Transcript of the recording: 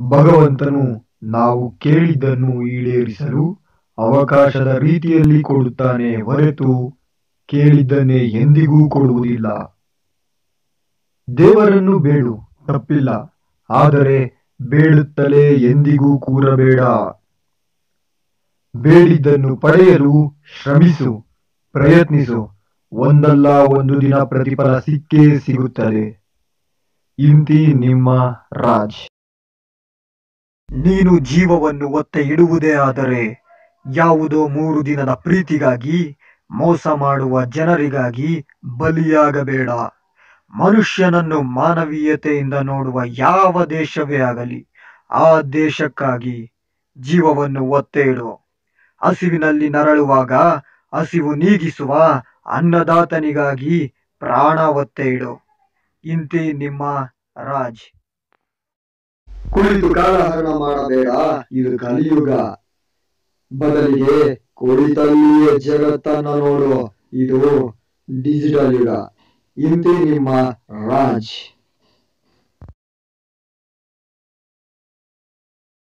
ಭಗವಂತನು ನಾವು ಕೇಳಿದ್ದನ್ನು ಈಡೇರಿಸಲು ಅವಕಾಶದ ರೀತಿಯಲ್ಲಿ ಕೊಡುತ್ತಾನೆ ಹೊರತು ಕೇಳಿದ್ದನ್ನೇ ಎಂದಿಗೂ ಕೊಡುವುದಿಲ್ಲ ದೇವರನ್ನು ಬೇಡು ತಪ್ಪಿಲ್ಲ ಆದರೆ ಬೇಡುತ್ತಲೇ ಎಂದಿಗೂ ಕೂರಬೇಡ ಬೇಡಿದ್ದನ್ನು ಪಡೆಯಲು ಶ್ರಮಿಸು ಪ್ರಯತ್ನಿಸು ಒಂದಲ್ಲ ಒಂದು ದಿನ ಪ್ರತಿಫಲ ಸಿಕ್ಕೇ ಸಿಗುತ್ತದೆ ಇಂತಿ ನಿಮ್ಮ ರಾಜ್ ನೀನು ಜೀವವನ್ನು ಒತ್ತೆ ಇಡುವುದೇ ಆದರೆ ಯಾವುದೋ ಮೂರು ದಿನದ ಪ್ರೀತಿಗಾಗಿ ಮೋಸ ಮಾಡುವ ಜನರಿಗಾಗಿ ಬಲಿಯಾಗಬೇಡ ಮನುಷ್ಯನನ್ನು ಮಾನವೀಯತೆಯಿಂದ ನೋಡುವ ಯಾವ ದೇಶವೇ ಆಗಲಿ ಆ ದೇಶಕ್ಕಾಗಿ ಜೀವವನ್ನು ಒತ್ತೆ ಇಡು ಹಸಿವಿನಲ್ಲಿ ನರಳುವಾಗ ಹಸಿವು ನೀಗಿಸುವ ಅನ್ನದಾತನಿಗಾಗಿ ಪ್ರಾಣ ಒತ್ತೆ ಇಡು ಇಂತಿ ನಿಮ್ಮ ರಾಜ್ ಕುಳಿತು ಕಾಲಹರಣ ಮಾಡಬೇಡ ಇದು ಕಲಿಯುಗ ಬದಲಿಗೆ ಕುಳಿತಲ್ಲಿಯೇ ಜಗತ್ತನ್ನ ನೋಡು ಇದು ಡಿಜಿಟಲ್ ಯುಗ ಇಂತಿ ನಿಮ್ಮ ರಾಜ್